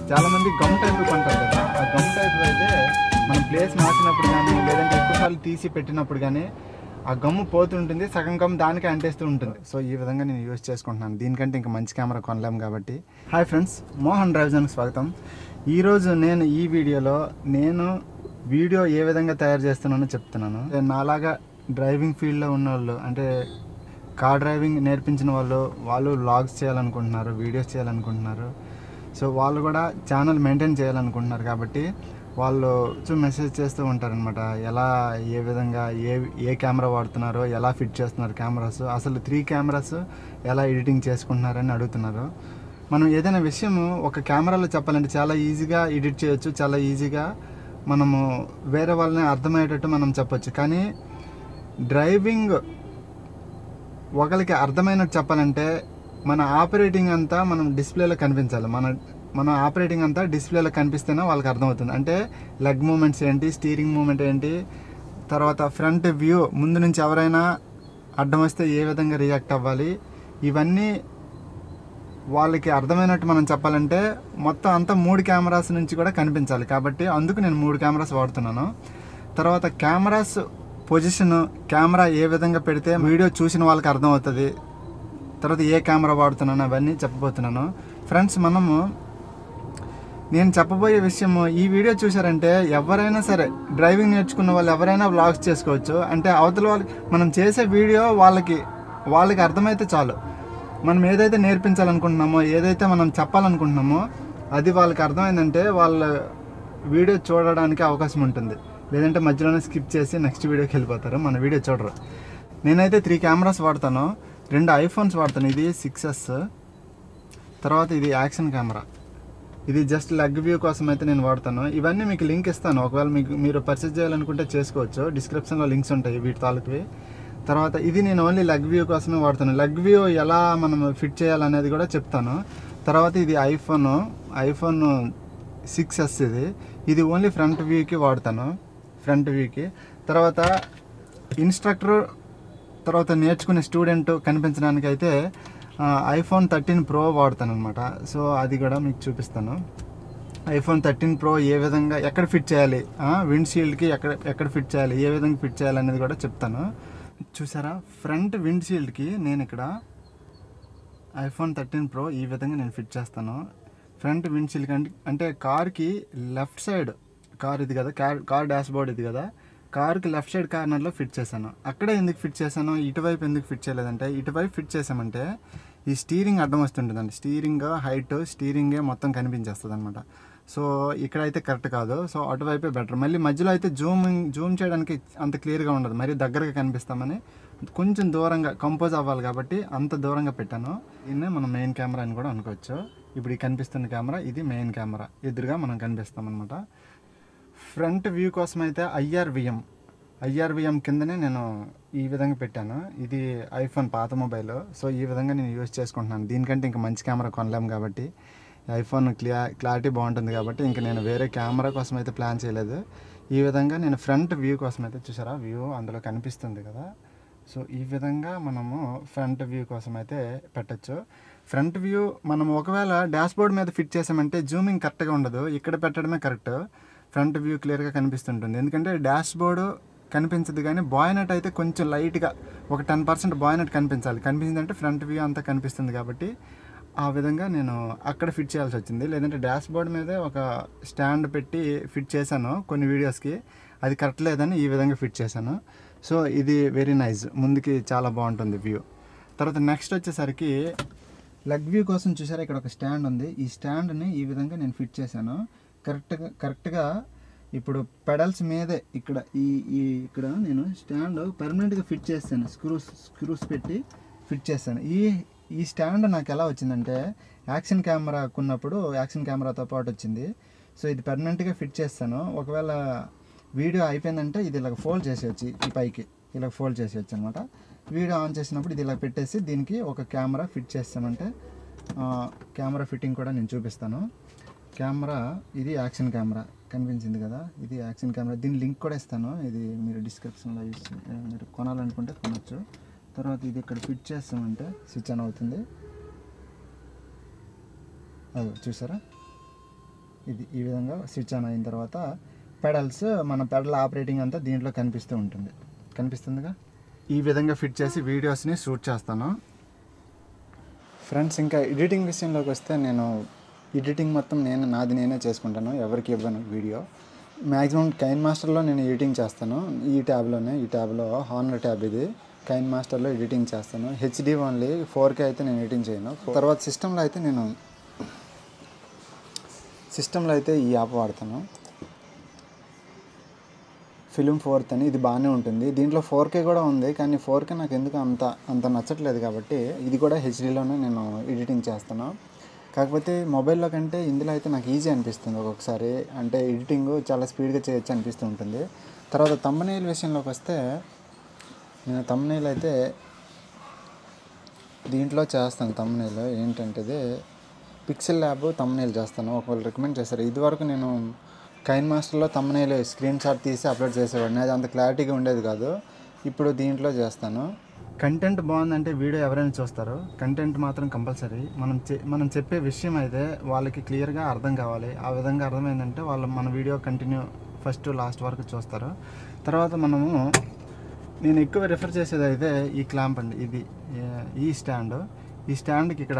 చాలా మంది gum type కొంటారు కదా ఆ గమ్ టైప్ అయితే మనం ప్లేస్ మార్చినప్పుడు కానీ లేదంటే ఎక్కువసార్లు తీసి పెట్టినప్పుడు కానీ ఆ గమ్ము పోతుంటుంది సగం గమ్ దానికి అంటేస్తూ ఉంటుంది సో ఈ విధంగా నేను యూస్ చేసుకుంటున్నాను దీనికంటే ఇంకా మంచి కెమెరా కొనలేము కాబట్టి హాయ్ ఫ్రెండ్స్ మోహన్ డ్రైవ్జన్కి స్వాగతం ఈరోజు నేను ఈ వీడియోలో నేను వీడియో ఏ విధంగా తయారు చేస్తున్నానో చెప్తున్నాను నాలాగా డ్రైవింగ్ ఫీల్డ్లో ఉన్న వాళ్ళు అంటే కార్ డ్రైవింగ్ నేర్పించిన వాళ్ళు వాళ్ళు వ్లాగ్స్ చేయాలనుకుంటున్నారు వీడియోస్ చేయాలనుకుంటున్నారు సో వాళ్ళు కూడా ఛానల్ మెయింటైన్ చేయాలనుకుంటున్నారు కాబట్టి వాళ్ళు మెసేజ్ చేస్తూ ఉంటారనమాట ఎలా ఏ విధంగా ఏ ఏ కెమెరా వాడుతున్నారో ఎలా ఫిట్ చేస్తున్నారు కెమెరాస్ అసలు త్రీ కెమెరాస్ ఎలా ఎడిటింగ్ చేసుకుంటున్నారని అడుగుతున్నారు మనం ఏదైనా విషయం ఒక కెమెరాలో చెప్పాలంటే చాలా ఈజీగా ఎడిట్ చేయొచ్చు చాలా ఈజీగా మనము వేరే వాళ్ళని అర్థమయ్యేటట్టు మనం చెప్పొచ్చు కానీ డ్రైవింగ్ ఒకరికి అర్థమైనట్టు చెప్పాలంటే మన ఆపరేటింగ్ అంతా మనం డిస్ప్లేలో కనిపించాలి మన మన ఆపరేటింగ్ అంతా డిస్ప్లేలో కనిపిస్తేనే వాళ్ళకి అర్థమవుతుంది అంటే లెగ్ మూమెంట్స్ ఏంటి స్టీరింగ్ మూమెంట్ ఏంటి తర్వాత ఫ్రంట్ వ్యూ ముందు నుంచి ఎవరైనా అడ్డం వస్తే ఏ విధంగా రియాక్ట్ అవ్వాలి ఇవన్నీ వాళ్ళకి అర్థమైనట్టు మనం చెప్పాలంటే మొత్తం అంతా మూడు కెమెరాస్ నుంచి కూడా కనిపించాలి కాబట్టి అందుకు నేను మూడు కెమెరాస్ వాడుతున్నాను తర్వాత కెమెరాస్ పొజిషన్ కెమెరా ఏ విధంగా పెడితే వీడియో చూసిన వాళ్ళకి అర్థమవుతుంది తర్వాత ఏ కెమెరా వాడుతున్నాను అవన్నీ చెప్పబోతున్నాను ఫ్రెండ్స్ మనము నేను చెప్పబోయే విషయం ఈ వీడియో చూసారంటే ఎవరైనా సరే డ్రైవింగ్ నేర్చుకున్న వాళ్ళు ఎవరైనా వ్లాగ్స్ చేసుకోవచ్చు అంటే అవతల వాళ్ళకి మనం చేసే వీడియో వాళ్ళకి వాళ్ళకి అర్థమైతే చాలు మనం ఏదైతే నేర్పించాలనుకుంటున్నామో ఏదైతే మనం చెప్పాలనుకుంటున్నామో అది వాళ్ళకి అర్థమైందంటే వాళ్ళ వీడియో చూడడానికి అవకాశం ఉంటుంది లేదంటే మధ్యలోనే స్కిప్ చేసి నెక్స్ట్ వీడియోకి వెళ్ళిపోతారు మన వీడియో చూడరు నేనైతే త్రీ కెమెరాస్ వాడతాను రెండు ఐఫోన్స్ వాడతాను ఇది సిక్స్ ఎస్ తర్వాత ఇది యాక్షన్ కెమెరా ఇది జస్ట్ లెగ్ వ్యూ కోసం అయితే నేను వాడతాను ఇవన్నీ మీకు లింక్ ఇస్తాను ఒకవేళ మీకు మీరు పర్చేస్ చేయాలనుకుంటే చేసుకోవచ్చు డిస్క్రిప్షన్లో లింక్స్ ఉంటాయి వీటి తాలూకువి తర్వాత ఇది నేను ఓన్లీ లెగ్ వ్యూ కోసమే వాడతాను లెగ్ వ్యూ ఎలా మనం ఫిట్ చేయాలనేది కూడా చెప్తాను తర్వాత ఇది ఐఫోన్ ఐఫోన్ సిక్స్ ఎస్ ఇది ఇది ఓన్లీ ఫ్రంట్ వ్యూకి వాడతాను ఫ్రంట్ వ్యూకి తర్వాత ఇన్స్ట్రక్టర్ తర్వాత నేర్చుకునే స్టూడెంట్ కనిపించడానికి అయితే ఐఫోన్ థర్టీన్ ప్రో వాడతాను అనమాట సో అది కూడా మీకు చూపిస్తాను ఐఫోన్ థర్టీన్ ప్రో ఏ విధంగా ఎక్కడ ఫిట్ చేయాలి విండ్ షీల్డ్కి ఎక్కడ ఎక్కడ ఫిట్ చేయాలి ఏ విధంగా ఫిట్ చేయాలి అనేది కూడా చెప్తాను చూసారా ఫ్రంట్ విండ్ షీల్డ్కి నేను ఇక్కడ ఐఫోన్ థర్టీన్ ప్రో ఈ విధంగా నేను ఫిట్ చేస్తాను ఫ్రంట్ విండ్ షీల్డ్ అంటే అంటే కార్కి లెఫ్ట్ సైడ్ కార్ ఇది కదా కార్ కార్ డాష్ బోర్డ్ ఇది కదా కార్కి లెఫ్ట్ సైడ్ కార్నర్లో ఫిట్ చేశాను అక్కడే ఎందుకు ఫిట్ చేశాను ఇటువైపు ఎందుకు ఫిట్ చేయలేదంటే ఇటువైపు ఫిట్ చేసామంటే ఈ స్టీరింగ్ అడ్డం వస్తుంటుందండి స్టీరింగ్ హైట్ స్టీరింగే మొత్తం కనిపించేస్తుంది అనమాట సో ఇక్కడైతే కరెక్ట్ కాదు సో అటువైపే బెటర్ మళ్ళీ మధ్యలో అయితే జూమింగ్ జూమ్ చేయడానికి అంత క్లియర్గా ఉండదు మరి దగ్గరగా కనిపిస్తామని కొంచెం దూరంగా కంపోజ్ అవ్వాలి కాబట్టి అంత దూరంగా పెట్టాను దీన్నే మనం మెయిన్ కెమెరా అని కూడా అనుకోవచ్చు ఇప్పుడు ఈ కనిపిస్తున్న కెమెరా ఇది మెయిన్ కెమెరా ఎదురుగా మనం కనిపిస్తాం అనమాట ఫ్రంట్ వ్యూ కోసం అయితే ఐఆర్విఎం ఐఆర్విఎం కిందనే నేను ఈ విధంగా పెట్టాను ఇది ఐఫోన్ పాత మొబైల్ సో ఈ విధంగా నేను యూజ్ చేసుకుంటున్నాను దీనికంటే ఇంకా మంచి కెమెరా కొనలేము కాబట్టి ఐఫోన్ క్లియా క్లారిటీ బాగుంటుంది కాబట్టి ఇంకా నేను వేరే కెమెరా కోసం అయితే ప్లాన్ చేయలేదు ఈ విధంగా నేను ఫ్రంట్ వ్యూ కోసం అయితే చూసారా వ్యూ అందులో కనిపిస్తుంది కదా సో ఈ విధంగా మనము ఫ్రంట్ వ్యూ కోసం అయితే పెట్టచ్చు ఫ్రంట్ వ్యూ మనం ఒకవేళ డాష్ బోర్డ్ మీద ఫిట్ చేసామంటే జూమింగ్ కరెక్ట్గా ఉండదు ఇక్కడ పెట్టడమే కరెక్ట్ ఫ్రంట్ వ్యూ క్లియర్గా కనిపిస్తుంటుంది ఎందుకంటే డాష్ బోర్డు కనిపించదు కానీ బాయ్నట్ అయితే కొంచెం లైట్గా ఒక టెన్ పర్సెంట్ బాయ్నట్ కనిపించాలి కనిపించిందంటే ఫ్రంట్ వ్యూ అంతా కనిపిస్తుంది కాబట్టి ఆ విధంగా నేను అక్కడ ఫిట్ చేయాల్సి వచ్చింది లేదంటే డాష్ బోర్డ్ మీదే ఒక స్టాండ్ పెట్టి ఫిట్ చేశాను కొన్ని వీడియోస్కి అది కరెక్ట్ లేదని ఈ విధంగా ఫిట్ చేశాను సో ఇది వెరీ నైస్ ముందుకి చాలా బాగుంటుంది వ్యూ తర్వాత నెక్స్ట్ వచ్చేసరికి లెగ్ వ్యూ కోసం చూసారా ఇక్కడ ఒక స్టాండ్ ఉంది ఈ స్టాండ్ని ఈ విధంగా నేను ఫిట్ చేశాను కరెక్ట్గా కరెక్ట్గా ఇప్పుడు పెడల్స్ మీదే ఇక్కడ ఈ ఈ ఇక్కడ నేను స్టాండ్ పర్మనెంట్గా ఫిట్ చేస్తాను స్క్రూస్ స్క్రూస్ పెట్టి ఫిట్ చేస్తాను ఈ ఈ స్టాండ్ నాకు ఎలా వచ్చిందంటే యాక్షన్ కెమెరా కొన్నప్పుడు యాక్షన్ కెమెరాతో పాటు వచ్చింది సో ఇది పర్మనెంట్గా ఫిట్ చేస్తాను ఒకవేళ వీడియో అయిపోయిందంటే ఇది ఇలా ఫోల్డ్ చేసేయచ్చు ఈ పైకి ఇలా ఫోల్డ్ చేసేయచ్చు అనమాట వీడియో ఆన్ చేసినప్పుడు ఇది ఇలా పెట్టేసి దీనికి ఒక కెమెరా ఫిట్ చేస్తామంటే కెమెరా ఫిట్టింగ్ కూడా నేను చూపిస్తాను కెమెరా ఇది యాక్షన్ కెమెరా కనిపించింది కదా ఇది యాక్షన్ కెమెరా దీని లింక్ కూడా ఇస్తాను ఇది మీరు డిస్క్రిప్షన్లో యూస్ మీరు కొనాలనుకుంటే కొనొచ్చు తర్వాత ఇది ఇక్కడ ఫిట్ చేస్తామంటే స్విచ్ ఆన్ అవుతుంది అది చూసారా ఇది ఈ విధంగా స్విచ్ ఆన్ అయిన తర్వాత పెడల్స్ మన పెడల్ ఆపరేటింగ్ అంతా దీంట్లో కనిపిస్తూ ఉంటుంది కనిపిస్తుందిగా ఈ విధంగా ఫిట్ చేసి వీడియోస్ని షూట్ చేస్తాను ఫ్రెండ్స్ ఇంకా ఎడిటింగ్ విషయంలోకి వస్తే నేను ఎడిటింగ్ మొత్తం నేను నాది నేనే చేసుకుంటాను ఎవరికి ఇవ్వను వీడియో మ్యాక్సిమం కైన్ మాస్టర్లో నేను ఎడిటింగ్ చేస్తాను ఈ ట్యాబ్లోనే ఈ ట్యాబ్లో హానర్ ట్యాబ్ ఇది కైన్ మాస్టర్లో ఎడిటింగ్ చేస్తాను హెచ్డి ఓన్లీ ఫోర్ కే అయితే నేను ఎడిటింగ్ చేయను తర్వాత సిస్టంలో అయితే నేను సిస్టంలో అయితే ఈ యాప్ వాడతాను ఫిలిం ఫోర్త్ అని ఇది బాగానే ఉంటుంది దీంట్లో ఫోర్ కే కూడా ఉంది కానీ ఫోర్ కే నాకు ఎందుకు అంత అంత నచ్చట్లేదు కాబట్టి ఇది కూడా హెచ్డీలోనే నేను ఎడిటింగ్ చేస్తాను కాకపోతే మొబైల్లో కంటే ఇందులో అయితే నాకు ఈజీ అనిపిస్తుంది ఒక్కొక్కసారి అంటే ఎడిటింగ్ చాలా స్పీడ్గా చేయొచ్చు అనిపిస్తూ ఉంటుంది తర్వాత తమ్మనేల్ విషయంలోకి వస్తే నేను తమ్మనేల్ అయితే దీంట్లో చేస్తాను తమ్మనేల్ ఏంటంటే ఇది పిక్సెల్ ల్యాబ్ తమ్మనేల్ చేస్తాను ఒకవేళ రికమెండ్ చేస్తారు ఇదివరకు నేను కైన్ మాస్టర్లో తమ్మనేల్ స్క్రీన్ షాట్ తీసి అప్లోడ్ చేసేవాడిని అది అంత క్లారిటీగా ఉండేది కాదు ఇప్పుడు దీంట్లో చేస్తాను కంటెంట్ బాగుందంటే వీడియో ఎవరైనా చూస్తారు కంటెంట్ మాత్రం కంపల్సరీ మనం చె- మనం చెప్పే విషయం అయితే వాళ్ళకి క్లియర్గా అర్థం కావాలి ఆ విధంగా అర్థమైందంటే వాళ్ళు మన వీడియో కంటిన్యూ ఫస్ట్ లాస్ట్ వరకు చూస్తారు తర్వాత మనము నేను ఎక్కువ రిఫర్ చేసేది అయితే ఈ క్లాంప్ అండి ఇది ఏ- ఈ స్టాండ్ ఈ స్టాండ్కి ఇక్కడ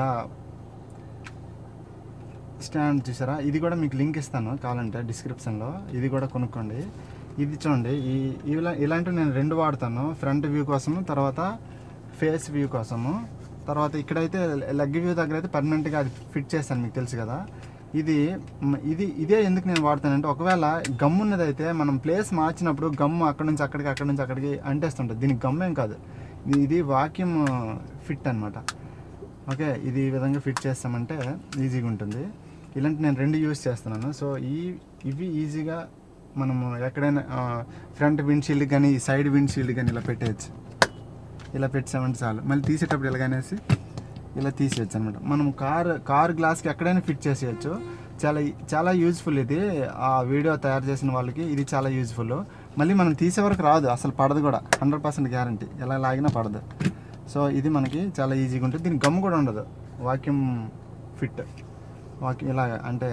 స్టాండ్ చూసారా ఇది కూడా మీకు లింక్ ఇస్తాను కావాలంటే డిస్క్రిప్షన్లో ఇది కూడా కొనుక్కోండి ఇది చూడండి ఈ ఇలా ఇలాంటివి నేను రెండు వాడతాను ఫ్రంట్ వ్యూ కోసము తర్వాత ఫేస్ వ్యూ కోసము తర్వాత ఇక్కడైతే లెగ్ వ్యూ దగ్గర అయితే పర్మనెంట్గా అది ఫిట్ చేస్తాను మీకు తెలుసు కదా ఇది మ- ఇది ఇదే ఎందుకు నేను వాడతానంటే ఒకవేళ గమ్ ఉన్నదైతే మనం ప్లేస్ మార్చినప్పుడు గమ్ అక్కడ నుంచి అక్కడికి అక్కడ నుంచి అక్కడికి అంటేస్తుంటుంది దీనికి గమ్ ఏం కాదు ఇది- ఇది వాక్యూమ్ ఫిట్ అన్నమాట ఓకే ఇది ఈ విధంగా ఫిట్ చేస్తామంటే ఈజీగా ఉంటుంది ఇలాంటి నేను రెండు యూజ్ చేస్తున్నాను సో ఈ ఇవి ఈజీగా మనము ఎక్కడైనా ఫ్రంట్ విండ్షీల్డ్ కానీ సైడ్ విండ్షీల్డ్ కానీ ఇలా పెట్టేయచ్చు ఇలా పెట్టామంటే చాలు మళ్ళీ తీసేటప్పుడు ఎలాగనేసి ఇలా తీసేయచ్చు అనమాట మనం కార్ కార్ గ్లాస్కి ఎక్కడైనా ఫిట్ చేసేయచ్చు చాలా చాలా యూజ్ఫుల్ ఇది ఆ వీడియో తయారు చేసిన వాళ్ళకి ఇది చాలా యూజ్ఫుల్ మళ్ళీ మనం తీసే వరకు రాదు అసలు పడదు కూడా హండ్రెడ్ పర్సెంట్ గ్యారంటీ ఎలా లాగినా పడదు సో ఇది మనకి చాలా ఈజీగా ఉంటుంది దీనికి గమ్ కూడా ఉండదు వాక్యూమ్ ఫిట్ వాక్యూమ్ ఇలా అంటే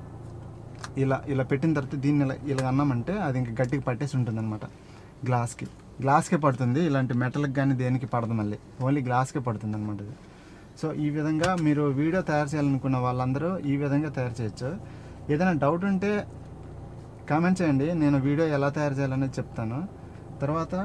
ఇలా ఇలా పెట్టిన తర్వాత దీన్ని ఇలా ఇలా అన్నామంటే అది ఇంకా గట్టిగా పట్టేసి ఉంటుంది అనమాట గ్లాస్కి గ్లాస్కే పడుతుంది ఇలాంటి మెటల్కి కానీ దేనికి పడదు మళ్ళీ ఓన్లీ గ్లాస్కే పడుతుంది అనమాట ఇది సో ఈ విధంగా మీరు వీడియో తయారు చేయాలనుకున్న వాళ్ళందరూ ఈ విధంగా తయారు చేయొచ్చు ఏదైనా డౌట్ ఉంటే కామెంట్ చేయండి నేను వీడియో ఎలా తయారు చేయాలనేది చెప్తాను తర్వాత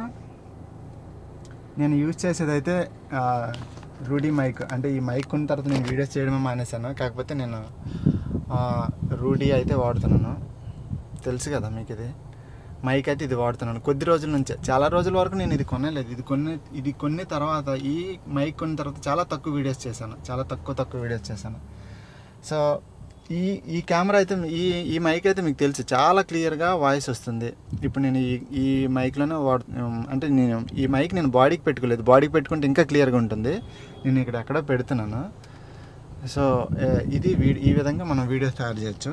నేను యూజ్ చేసేది అయితే రూడీ మైక్ అంటే ఈ మైక్ ఉన్న తర్వాత నేను వీడియోస్ చేయడమే మానేశాను కాకపోతే నేను ఆ, రూడీ అయితే వాడుతున్నాను తెలుసు కదా మీకు ఇది మైక్ అయితే ఇది వాడుతున్నాను కొద్ది రోజుల నుంచే చాలా రోజుల వరకు నేను ఇది కొనలేదు ఇది కొన్ని ఇది కొన్ని తర్వాత ఈ మైక్ కొన్న తర్వాత చాలా తక్కువ వీడియోస్ చేశాను చాలా తక్కువ తక్కువ వీడియోస్ చేశాను సో ఈ ఈ కెమెరా అయితే ఈ ఈ మైక్ అయితే మీకు తెలుసు చాలా క్లియర్గా వాయిస్ వస్తుంది ఇప్పుడు నేను ఈ ఈ మైక్లోనే వాడు అంటే నేను ఈ మైక్ నేను బాడీకి పెట్టుకోలేదు బాడీకి పెట్టుకుంటే ఇంకా క్లియర్గా ఉంటుంది నేను ఇక్కడ ఎక్కడో పెడుతున్నాను సో ఏ, ఇది వీ- ఈ విధంగా మనం వీడియో తయారు చేయొచ్చు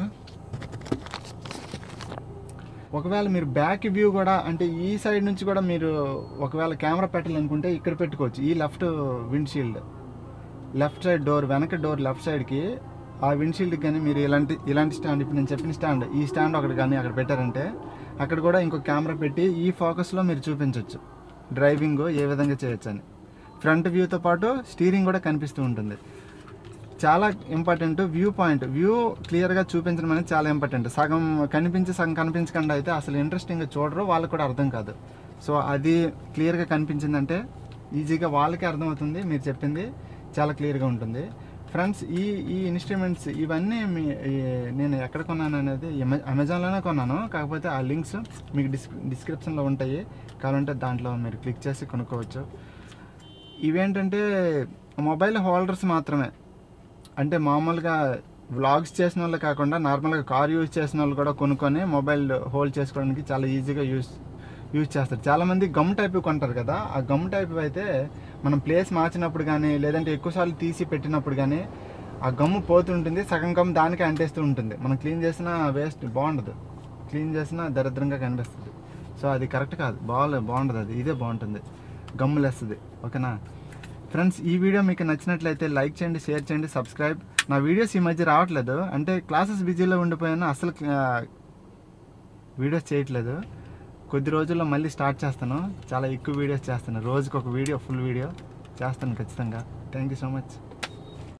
ఒకవేళ మీరు బ్యాక్ వ్యూ కూడా అంటే ఈ సైడ్ నుంచి కూడా మీరు ఒకవేళ కెమెరా పెట్టాలనుకుంటే ఇక్కడ పెట్టుకోవచ్చు ఈ left windshield left side door వెనక డోర్ లెఫ్ట్ సైడ్కి ఆ విండ్షీల్డ్కి కానీ మీరు ఇలాంటి ఇలాంటి స్టాండ్ ఇప్పుడు నేను చెప్పిన స్టాండ్ ఈ స్టాండ్ ఒకటి కానీ అక్కడ పెట్టారంటే అక్కడ కూడా ఇంకో కెమెరా పెట్టి ఈ ఫోకస్లో మీరు చూపించవచ్చు డ్రైవింగ్ ఏ విధంగా చేయొచ్చు అని ఫ్రంట్ వ్యూతో పాటు స్టీరింగ్ కూడా కనిపిస్తూ ఉంటుంది చాలా ఇంపార్టెంట్ వ్యూ పాయింట్ వ్యూ క్లియర్గా చూపించడం అనేది చాలా ఇంపార్టెంట్ సగం కనిపించి సగం కనిపించకుండా అయితే అసలు ఇంట్రెస్టింగ్గా చూడరు వాళ్ళకి కూడా అర్థం కాదు సో అది క్లియర్గా కనిపించిందంటే ఈజీగా వాళ్ళకి అర్థమవుతుంది మీరు చెప్పింది చాలా క్లియర్గా ఉంటుంది ఫ్రెండ్స్ ఈ ఈ ఇన్స్ట్రుమెంట్స్ ఇవన్నీ మీ ఈ- నేను ఎక్కడ కొన్నాను అనేది అమె- అమెజాన్లోనే కొన్నాను కాకపోతే ఆ లింక్స్ మీకు డిస్ డిస్క్రిప్షన్లో ఉంటాయి కావాలంటే దాంట్లో మీరు క్లిక్ చేసి కొనుక్కోవచ్చు ఇవేంటంటే మొబైల్ హోల్డర్స్ మాత్రమే అంటే మామూలుగా వ్లాగ్స్ చేసిన వాళ్ళు కాకుండా నార్మల్గా కార్ యూజ్ చేసిన వాళ్ళు కూడా కొనుక్కొని మొబైల్ హోల్డ్ చేసుకోవడానికి చాలా ఈజీగా యూజ్ యూజ్ చేస్తారు చాలామంది గమ్ టైప్ కొంటారు కదా ఆ గమ్ టైప్ అయితే మనం ప్లేస్ మార్చినప్పుడు కానీ లేదంటే ఎక్కువసార్లు తీసి పెట్టినప్పుడు కానీ ఆ గమ్ము పోతుంటుంది సగం గమ్ దానికి అంటేస్తూ ఉంటుంది మనం క్లీన్ చేసిన వేస్ట్ బాగుండదు క్లీన్ చేసినా దరిద్రంగా కనిపిస్తుంది సో అది కరెక్ట్ కాదు బాగాలేదు బాగుండదు అది ఇదే బాగుంటుంది గమ్ములేస్తుంది ఓకేనా ఫ్రెండ్స్ ఈ వీడియో మీకు నచ్చినట్లయితే లైక్ చేయండి షేర్ చేయండి సబ్స్క్రైబ్ నా వీడియోస్ ఈ మధ్య రావట్లేదు అంటే క్లాసెస్ బిజీలో ఉండిపోయాను అసలు ఆ, వీడియోస్ చేయట్లేదు కొద్ది రోజుల్లో మళ్ళీ స్టార్ట్ చేస్తాను చాలా ఎక్కువ వీడియోస్ చేస్తాను రోజుకి ఒక వీడియో ఫుల్ వీడియో చేస్తాను ఖచ్చితంగా థ్యాంక్ యూ సో మచ్